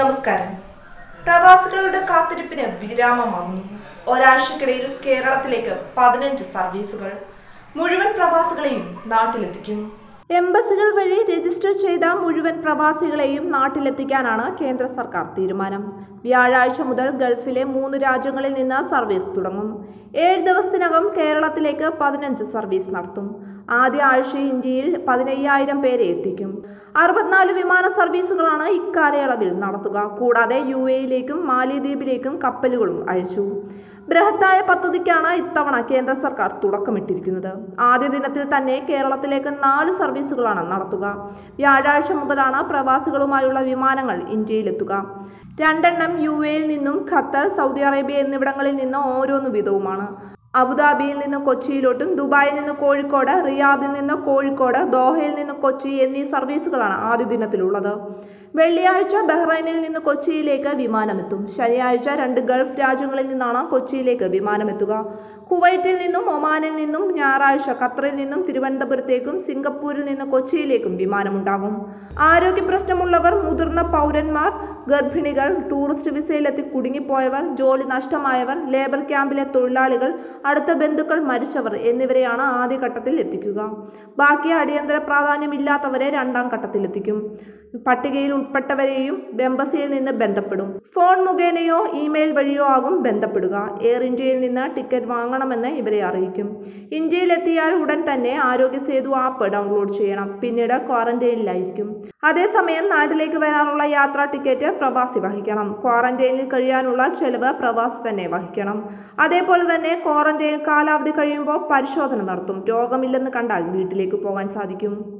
നമസ്കാരം പ്രവാസികളുടെ കാത്തിരിപ്പിന് വിരാമമാകുന്നു ഒരാഴ്ചക്കിടയിൽ കേരളത്തിലേക്ക് പതിനഞ്ച് സർവീസുകൾ മുഴുവൻ പ്രവാസികളെയും നാട്ടിലെത്തിക്കും എംബസികൾ വഴി രജിസ്റ്റർ ചെയ്ത മുഴുവൻ പ്രവാസികളെയും നാട്ടിലെത്തിക്കാനാണ് കേന്ദ്ര സർക്കാർ തീരുമാനം വ്യാഴാഴ്ച മുതൽ ഗൾഫിലെ മൂന്ന് രാജ്യങ്ങളിൽ നിന്ന് സർവീസ് തുടങ്ങും ഏഴ് ദിവസത്തിനകം കേരളത്തിലേക്ക് പതിനഞ്ച് സർവീസ് നടത്തും ആദ്യ ആഴ്ച ഇന്ത്യയിൽ പതിനയ്യായിരം പേരെ എത്തിക്കും അറുപത്തിനാല് വിമാന സർവീസുകളാണ് ഇക്കാലയളവിൽ നടത്തുക കൂടാതെ യു എയിലേക്കും മാലിദ്വീപിലേക്കും കപ്പലുകളും അയച്ചു ബൃഹത്തായ പദ്ധതിക്കാണ് ഇത്തവണ കേന്ദ്ര സർക്കാർ തുടക്കമിട്ടിരിക്കുന്നത് ആദ്യ ദിനത്തിൽ തന്നെ കേരളത്തിലേക്ക് നാല് സർവീസുകളാണ് നടത്തുക വ്യാഴാഴ്ച മുതലാണ് പ്രവാസികളുമായുള്ള വിമാനങ്ങൾ ഇന്ത്യയിലെത്തുക രണ്ടെണ്ണം യു എയിൽ നിന്നും ഖത്തർ സൗദി അറേബ്യ എന്നിവിടങ്ങളിൽ നിന്ന് ഓരോന്ന് വീതവുമാണ് അബുദാബിയിൽ നിന്ന് കൊച്ചിയിലോട്ടും ദുബായിൽ നിന്ന് കോഴിക്കോട് റിയാദിൽ നിന്ന് കോഴിക്കോട് ദോഹയിൽ നിന്ന് കൊച്ചി എന്നീ സർവീസുകളാണ് ആദ്യ ദിനത്തിലുള്ളത് വെള്ളിയാഴ്ച ബഹ്റൈനിൽ നിന്ന് കൊച്ചിയിലേക്ക് വിമാനമെത്തും ശനിയാഴ്ച രണ്ട് ഗൾഫ് രാജ്യങ്ങളിൽ നിന്നാണ് കൊച്ചിയിലേക്ക് വിമാനമെത്തുക കുവൈറ്റിൽ നിന്നും ഒമാനിൽ നിന്നും ഞായറാഴ്ച ഖത്തറിൽ നിന്നും തിരുവനന്തപുരത്തേക്കും സിംഗപ്പൂരിൽ നിന്ന് കൊച്ചിയിലേക്കും വിമാനമുണ്ടാകും ആരോഗ്യ പ്രശ്നമുള്ളവർ മുതിർന്ന പൗരന്മാർ ഗർഭിണികൾ ടൂറിസ്റ്റ് വിസയിലെത്തി കുടുങ്ങിപ്പോയവർ ജോലി നഷ്ടമായവർ ലേബർ ക്യാമ്പിലെ തൊഴിലാളികൾ അടുത്ത ബന്ധുക്കൾ മരിച്ചവർ എന്നിവരെയാണ് ആദ്യഘട്ടത്തിൽ എത്തിക്കുക ബാക്കി അടിയന്തര പ്രാധാന്യമില്ലാത്തവരെ രണ്ടാം ഘട്ടത്തിൽ എത്തിക്കും പട്ടികയിൽ ഉൾപ്പെട്ടവരെയും എംബസിയിൽ നിന്ന് ബന്ധപ്പെടും ഫോൺ മുഖേനയോ ഇമെയിൽ വഴിയോ ആകും ബന്ധപ്പെടുക എയർ ഇന്ത്യയിൽ നിന്ന് ടിക്കറ്റ് വാങ്ങണമെന്ന് ഇവരെ അറിയിക്കും ഇന്ത്യയിലെത്തിയാൽ ഉടൻ തന്നെ ആരോഗ്യ സേതു ആപ്പ് ഡൗൺലോഡ് ചെയ്യണം പിന്നീട് ക്വാറന്റൈനിലായിരിക്കും അതേസമയം നാട്ടിലേക്ക് വരാനുള്ള യാത്രാ ടിക്കറ്റ് പ്രവാസി വഹിക്കണം ക്വാറന്റൈനിൽ കഴിയാനുള്ള ചെലവ് പ്രവാസി തന്നെ വഹിക്കണം അതേപോലെ തന്നെ ക്വാറന്റൈൻ കാലാവധി കഴിയുമ്പോൾ പരിശോധന നടത്തും രോഗമില്ലെന്ന് കണ്ടാൽ വീട്ടിലേക്ക് പോകാൻ സാധിക്കും